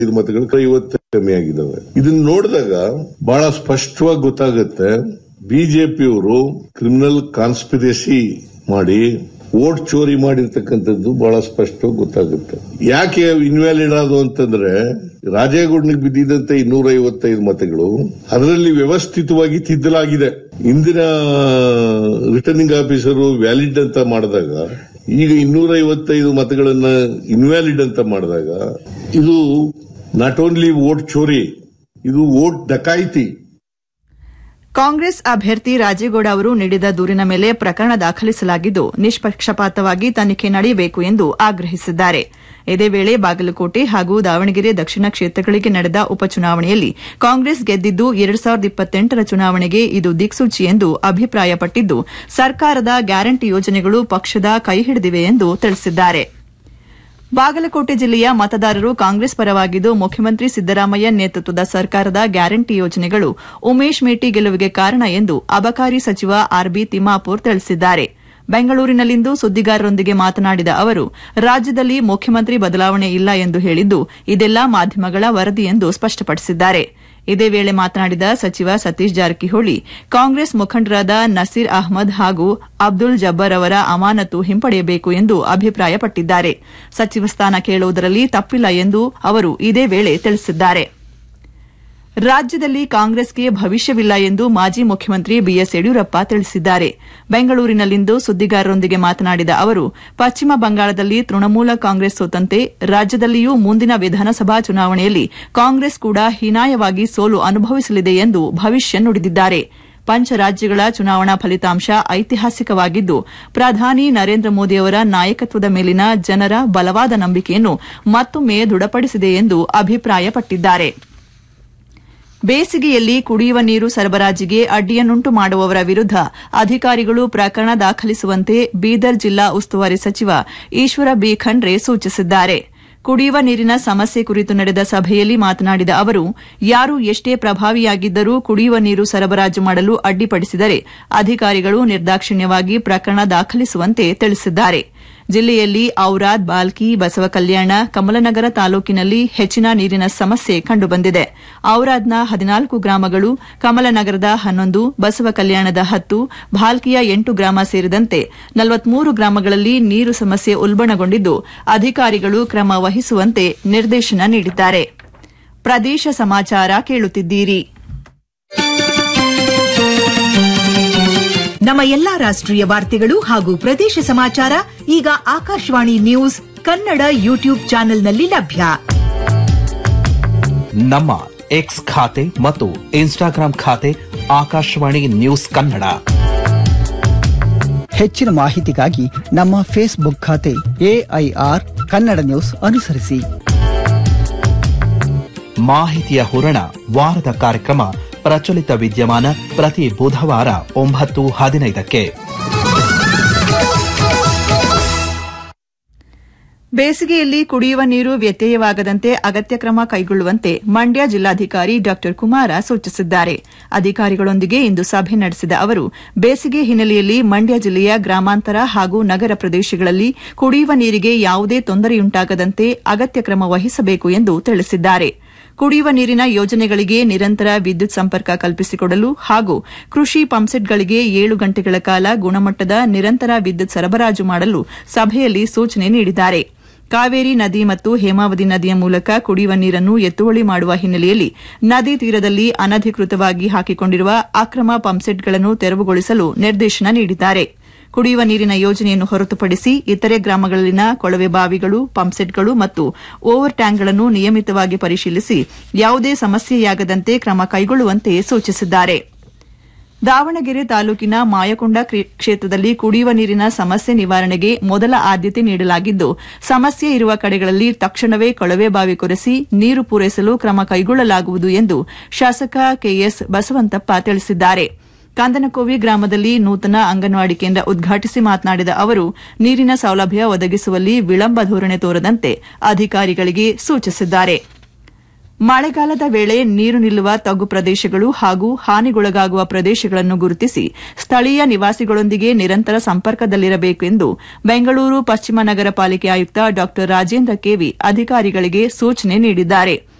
ಐದು ಮತಗಳು ಐವತ್ತು ಕಮ್ಮಿ ಆಗಿದ್ದಾವೆ ಇದನ್ನ ನೋಡಿದಾಗ ಬಹಳ ಸ್ಪಷ್ಟವಾಗಿ ಗೊತ್ತಾಗುತ್ತೆ ಬಿಜೆಪಿಯವರು ಕ್ರಿಮಿನಲ್ ಕಾನ್ಸ್ಪಿರಸಿ ಮಾಡಿ ವೋಟ್ ಚೋರಿ ಮಾಡಿರ್ತಕ್ಕಂಥದ್ದು ಬಹಳ ಸ್ಪಷ್ಟವಾಗಿ ಗೊತ್ತಾಗುತ್ತೆ ಯಾಕೆ ಇನ್ವ್ಯಾಲಿಡ್ ಆದವು ಅಂತಂದ್ರೆ ರಾಜೇಗೌಡನಿಗೆ ಬಿದ್ದಿದ್ದಂತ ಇನ್ನೂರ ಐವತ್ತೈದು ಮತಗಳು ಅದರಲ್ಲಿ ವ್ಯವಸ್ಥಿತವಾಗಿ ತಿದ್ದಲಾಗಿದೆ ಇಂದಿನ ರಿಟರ್ನಿಂಗ್ ಆಫೀಸರು ವ್ಯಾಲಿಡ್ ಅಂತ ಮಾಡಿದಾಗ ಈಗ ಇನ್ನೂರ ಐವತ್ತೈದು ಮತಗಳನ್ನ ಇನ್ವ್ಯಾಲಿಡ್ ಅಂತ ಮಾಡಿದಾಗ ಇದು ನಾಟ್ ಓನ್ಲಿ ವೋಟ್ ಚೋರಿ ಇದು ವೋಟ್ ಡಕಾಯಿತಿ ಕಾಂಗ್ರೆಸ್ ಅಭ್ಯರ್ಥಿ ರಾಜೇಗೌಡ ಅವರು ನೀಡಿದ ದೂರಿನ ಮೇಲೆ ಪ್ರಕರಣ ದಾಖಲಿಸಲಾಗಿದ್ದು ನಿಷ್ಪಕ್ಷಪಾತವಾಗಿ ತನಿಖೆ ನಡೆಯಬೇಕು ಎಂದು ಆಗ್ರಹಿಸಿದ್ದಾರೆ ಇದೇ ವೇಳೆ ಬಾಗಲಕೋಟೆ ಹಾಗೂ ದಾವಣಗೆರೆ ದಕ್ಷಿಣ ಕ್ಷೇತ್ರಗಳಿಗೆ ನಡೆದ ಉಪಚುನಾವಣೆಯಲ್ಲಿ ಕಾಂಗ್ರೆಸ್ ಗೆದ್ದಿದ್ದು ಎರಡು ಸಾವಿರದ ಇಪ್ಪತ್ತೆಂಟರ ಚುನಾವಣೆಗೆ ಇದು ದಿಕ್ಸೂಚಿ ಎಂದು ಅಭಿಪ್ರಾಯಪಟ್ಟಿದ್ದು ಸರ್ಕಾರದ ಗ್ಯಾರಂಟಿ ಯೋಜನೆಗಳು ಪಕ್ಷದ ಕೈಹಿಡಿದಿವೆ ಎಂದು ತಿಳಿಸಿದ್ದಾರೆ ಬಾಗಲಕೋಟೆ ಜಿಲ್ಲೆಯ ಮತದಾರರು ಕಾಂಗ್ರೆಸ್ ಪರವಾಗಿದ್ದು ಮುಖ್ಯಮಂತ್ರಿ ಸಿದ್ದರಾಮಯ್ಯ ನೇತೃತ್ವದ ಸರ್ಕಾರದ ಗ್ಯಾರಂಟಿ ಯೋಜನೆಗಳು ಉಮೇಶ್ ಮೇಟಿ ಗೆಲುವಿಗೆ ಕಾರಣ ಎಂದು ಅಬಕಾರಿ ಸಚಿವ ಆರ್ಬಿ ತಿಮ್ಮಾಪುರ್ ತಿಳಿಸಿದ್ದಾರೆ ಬೆಂಗಳೂರಿನಲ್ಲಿಂದು ಸುದ್ದಿಗಾರರೊಂದಿಗೆ ಮಾತನಾಡಿದ ಅವರು ರಾಜ್ಯದಲ್ಲಿ ಮುಖ್ಯಮಂತ್ರಿ ಬದಲಾವಣೆ ಇಲ್ಲ ಎಂದು ಹೇಳಿದ್ದು ಇದೆಲ್ಲಾ ಮಾಧ್ಯಮಗಳ ವರದಿ ಎಂದು ಸ್ಪಷ್ಟಪಡಿಸಿದ್ದಾರೆ ಇದೇ ವೇಳೆ ಮಾತನಾಡಿದ ಸಚಿವ ಸತೀಶ್ ಜಾರಕಿಹೊಳಿ ಕಾಂಗ್ರೆಸ್ ಮುಖಂಡರಾದ ನಸೀರ್ ಅಹ್ಮದ್ ಹಾಗೂ ಅಬ್ದುಲ್ ಜಬ್ಬರ್ ಅವರ ಅಮಾನತು ಹಿಂಪಡೆಯಬೇಕು ಎಂದು ಅಭಿಪ್ರಾಯಪಟ್ಟಿದ್ದಾರೆ ಸಚಿವ ಸ್ಥಾನ ಕೇಳುವುದರಲ್ಲಿ ತಪ್ಪಿಲ್ಲ ಎಂದು ಅವರು ಇದೇ ವೇಳೆ ತಿಳಿಸಿದ್ದಾರೆ ರಾಜ್ಯದಲ್ಲಿ ಕಾಂಗ್ರೆಸ್ಗೆ ಭವಿಷ್ಯವಿಲ್ಲ ಎಂದು ಮಾಜಿ ಮುಖ್ಯಮಂತ್ರಿ ಬಿಎಸ್ ಯಡಿಯೂರಪ್ಪ ತಿಳಿಸಿದ್ದಾರೆ ಬೆಂಗಳೂರಿನಲ್ಲಿಂದು ಸುದ್ದಿಗಾರರೊಂದಿಗೆ ಮಾತನಾಡಿದ ಅವರು ಪಶ್ಚಿಮ ಬಂಗಾಳದಲ್ಲಿ ತೃಣಮೂಲ ಕಾಂಗ್ರೆಸ್ ಸೋತಂತೆ ರಾಜ್ಯದಲ್ಲಿಯೂ ಮುಂದಿನ ವಿಧಾನಸಭಾ ಚುನಾವಣೆಯಲ್ಲಿ ಕಾಂಗ್ರೆಸ್ ಕೂಡ ಹೀನಾಯವಾಗಿ ಸೋಲು ಅನುಭವಿಸಲಿದೆ ಎಂದು ಭವಿಷ್ಯ ನುಡಿದಿದ್ದಾರೆ ಪಂಚರಾಜ್ಯಗಳ ಚುನಾವಣಾ ಫಲಿತಾಂಶ ಐತಿಹಾಸಿಕವಾಗಿದ್ದು ಪ್ರಧಾನಿ ನರೇಂದ್ರ ಮೋದಿಯವರ ನಾಯಕತ್ವದ ಮೇಲಿನ ಜನರ ಬಲವಾದ ನಂಬಿಕೆಯನ್ನು ಮತ್ತೊಮ್ಮೆ ದೃಢಪಡಿಸಿದೆ ಎಂದು ಅಭಿಪ್ರಾಯಪಟ್ಟಿದ್ದಾರೆ ಬೇಸಿಗೆಯಲ್ಲಿ ಕುಡಿಯುವ ನೀರು ಸರಬರಾಜಿಗೆ ಅಡ್ಡಿಯನ್ನುಂಟು ಮಾಡುವವರ ವಿರುದ್ದ ಅಧಿಕಾರಿಗಳು ಪ್ರಕರಣ ದಾಖಲಿಸುವಂತೆ ಬೀದರ್ ಜಿಲ್ಲಾ ಉಸ್ತುವಾರಿ ಸಚಿವ ಈಶ್ವರ ಬಿ ಖಂಡ್ರೆ ಸೂಚಿಸಿದ್ದಾರೆ ಕುಡಿಯುವ ನೀರಿನ ಸಮಸ್ಯೆ ಕುರಿತು ನಡೆದ ಸಭೆಯಲ್ಲಿ ಮಾತನಾಡಿದ ಅವರು ಯಾರು ಎಷ್ಟೇ ಪ್ರಭಾವಿಯಾಗಿದ್ದರೂ ಕುಡಿಯುವ ನೀರು ಸರಬರಾಜು ಮಾಡಲು ಅಡ್ಡಿಪಡಿಸಿದರೆ ಅಧಿಕಾರಿಗಳು ನಿರ್ದಾಕ್ಷಿಣ್ಯವಾಗಿ ಪ್ರಕರಣ ದಾಖಲಿಸುವಂತೆ ತಿಳಿಸಿದ್ದಾರೆ ಜಿಲ್ಲೆಯಲ್ಲಿ ಔರಾದ್ ಬಾಲ್ಕಿ ಬಸವ ಕಲ್ಯಾಣ ಕಮಲನಗರ ತಾಲೂಕಿನಲ್ಲಿ ಹೆಚ್ಚಿನ ನೀರಿನ ಸಮಸ್ಯೆ ಕಂಡುಬಂದಿದೆ ಔರಾದ್ನ ಹದಿನಾಲ್ಕು ಗ್ರಾಮಗಳು ಕಮಲನಗರದ ಹನ್ನೊಂದು ಬಸವ ಕಲ್ಯಾಣದ ಹತ್ತು ಭಾಲ್ಕಿಯ ಎಂಟು ಗ್ರಾಮ ಸೇರಿದಂತೆ ನಲವತ್ಮೂರು ಗ್ರಾಮಗಳಲ್ಲಿ ನೀರು ಸಮಸ್ಯೆ ಉಲ್ಬಣಗೊಂಡಿದ್ದು ಅಧಿಕಾರಿಗಳು ಕ್ರಮ ವಹಿಸುವಂತೆ ನಿರ್ದೇಶನ ನೀಡಿದ್ದಾರೆ ಪ್ರದೇಶ ಸಮಾಚಾರ ಕೇಳುತ್ತಿದ್ದೀರಿ ನಮ್ಮ ಎಲ್ಲಾ ರಾಷ್ಟ್ರೀಯ ವಾರ್ತೆಗಳು ಹಾಗೂ ಪ್ರದೇಶ ಸಮಾಚಾರ ಈಗ ಆಕಾಶವಾಣಿ ನ್ಯೂಸ್ ಕನ್ನಡ ಯೂಟ್ಯೂಬ್ ಚಾನೆಲ್ನಲ್ಲಿ ಲಭ್ಯ ನಮ್ಮ ಎಕ್ಸ್ ಖಾತೆ ಮತ್ತು ಇನ್ಸ್ಟಾಗ್ರಾಂ ಖಾತೆ ಆಕಾಶವಾಣಿ ನ್ಯೂಸ್ ಕನ್ನಡ ಹೆಚ್ಚಿನ ಮಾಹಿತಿಗಾಗಿ ನಮ್ಮ ಫೇಸ್ಬುಕ್ ಖಾತೆ ಎಐಆರ್ ಕನ್ನಡ ನ್ಯೂಸ್ ಅನುಸರಿಸಿ ಮಾಹಿತಿಯ ಹೂರಣ ವಾರದ ಕಾರ್ಯಕ್ರಮ ಪ್ರಚಲಿತ ವಿದ್ಯಮಾನ ಪ್ರತಿ ಬುಧವಾರ ಒಂಬತ್ತು ಹದಿನೈದಕ್ಕೆ ಬೇಸಿಗೆಯಲ್ಲಿ ಕುಡಿಯುವ ನೀರು ವ್ಯತ್ಯಯವಾಗದಂತೆ ಅಗತ್ಯ ಕ್ರಮ ಕೈಗೊಳ್ಳುವಂತೆ ಮಂಡ್ಯ ಜಿಲ್ಲಾಧಿಕಾರಿ ಡಾ ಕುಮಾರ ಸೂಚಿಸಿದ್ದಾರೆ ಅಧಿಕಾರಿಗಳೊಂದಿಗೆ ಇಂದು ಸಭೆ ನಡೆಸಿದ ಅವರು ಬೇಸಿಗೆ ಹಿನ್ನೆಲೆಯಲ್ಲಿ ಮಂಡ್ಯ ಜಿಲ್ಲೆಯ ಗ್ರಾಮಾಂತರ ಹಾಗೂ ನಗರ ಪ್ರದೇಶಗಳಲ್ಲಿ ಕುಡಿಯುವ ನೀರಿಗೆ ಯಾವುದೇ ತೊಂದರೆಯುಂಟಾಗದಂತೆ ಅಗತ್ಯ ಕ್ರಮ ವಹಿಸಬೇಕು ಎಂದು ತಿಳಿಸಿದ್ದಾರೆ ಕುಡಿಯುವ ನೀರಿನ ಯೋಜನೆಗಳಿಗೆ ನಿರಂತರ ವಿದ್ಯುತ್ ಸಂಪರ್ಕ ಕಲ್ಪಿಸಿಕೊಡಲು ಹಾಗೂ ಕೃಷಿ ಪಂಪ್ಸೆಟ್ಗಳಿಗೆ ಏಳು ಗಂಟೆಗಳ ಕಾಲ ಗುಣಮಟ್ಟದ ನಿರಂತರ ವಿದ್ಯುತ್ ಸರಬರಾಜು ಮಾಡಲು ಸಭೆಯಲ್ಲಿ ಸೂಚನೆ ನೀಡಿದ್ದಾರೆ ಕಾವೇರಿ ನದಿ ಮತ್ತು ಹೇಮಾವತಿ ನದಿಯ ಮೂಲಕ ಕುಡಿಯುವ ನೀರನ್ನು ಎತ್ತುವಳಿ ಮಾಡುವ ಹಿನ್ನೆಲೆಯಲ್ಲಿ ನದಿ ತೀರದಲ್ಲಿ ಅನಧಿಕೃತವಾಗಿ ಹಾಕಿಕೊಂಡಿರುವ ಅಕ್ರಮ ಪಂಪ್ಸೆಟ್ಗಳನ್ನು ತೆರವುಗೊಳಿಸಲು ನಿರ್ದೇಶನ ನೀಡಿದ್ದಾರೆ ಕುಡಿಯುವ ನೀರಿನ ಯೋಜನೆಯನ್ನು ಹೊರತುಪಡಿಸಿ ಇತರೆ ಗ್ರಾಮಗಳಲ್ಲಿನ ಕೊಳವೆ ಬಾವಿಗಳು ಪಂಪ್ಸೆಟ್ಗಳು ಮತ್ತು ಓವರ್ ಟ್ಯಾಂಕ್ಗಳನ್ನು ನಿಯಮಿತವಾಗಿ ಪರಿಶೀಲಿಸಿ ಯಾವುದೇ ಸಮಸ್ಯೆಯಾಗದಂತೆ ಕ್ರಮ ಕೈಗೊಳ್ಳುವಂತೆ ಸೂಚಿಸಿದ್ದಾರೆ ದಾವಣಗೆರೆ ತಾಲೂಕಿನ ಮಾಯಕೊಂಡ ಕ್ಷೇತ್ರದಲ್ಲಿ ಕುಡಿಯುವ ನೀರಿನ ಸಮಸ್ಯೆ ನಿವಾರಣೆಗೆ ಮೊದಲ ಆದ್ಯತೆ ನೀಡಲಾಗಿದ್ದು ಸಮಸ್ಯೆ ಇರುವ ಕಡೆಗಳಲ್ಲಿ ತಕ್ಷಣವೇ ಕೊಳವೆ ಬಾವಿ ಕೊರೆಸಿ ನೀರು ಪೂರೈಸಲು ಕ್ರಮ ಕೈಗೊಳ್ಳಲಾಗುವುದು ಎಂದು ಶಾಸಕ ಕೆಎಸ್ ಬಸವಂತಪ್ಪ ತಿಳಿಸಿದ್ದಾರೆ ಕಾಂದನಕೋವಿ ಗ್ರಾಮದಲ್ಲಿ ನೂತನ ಅಂಗನವಾಡಿ ಕೇಂದ್ರ ಉದ್ಘಾಟಿಸಿ ಮಾತನಾಡಿದ ಅವರು ನೀರಿನ ಸೌಲಭ್ಯ ಒದಗಿಸುವಲ್ಲಿ ವಿಳಂಬ ಧೋರಣೆ ತೋರದಂತೆ ಅಧಿಕಾರಿಗಳಿಗೆ ಸೂಚಿಸಿದ್ದಾರೆ ಮಳೆಗಾಲದ ವೇಳೆ ನೀರು ನಿಲ್ಲುವ ತಗ್ಗು ಪ್ರದೇಶಗಳು ಹಾಗೂ ಹಾನಿಗೊಳಗಾಗುವ ಪ್ರದೇಶಗಳನ್ನು ಗುರುತಿಸಿ ಸ್ಥಳೀಯ ನಿವಾಸಿಗಳೊಂದಿಗೆ ನಿರಂತರ ಸಂಪರ್ಕದಲ್ಲಿರಬೇಕು ಎಂದು ಬೆಂಗಳೂರು ಪಶ್ಚಿಮ ನಗರ ಪಾಲಿಕೆ ಆಯುಕ್ತ ಡಾ ರಾಜೇಂದ್ರ ಕೆವಿ ಅಧಿಕಾರಿಗಳಿಗೆ ಸೂಚನೆ ನೀಡಿದ್ದಾರೆ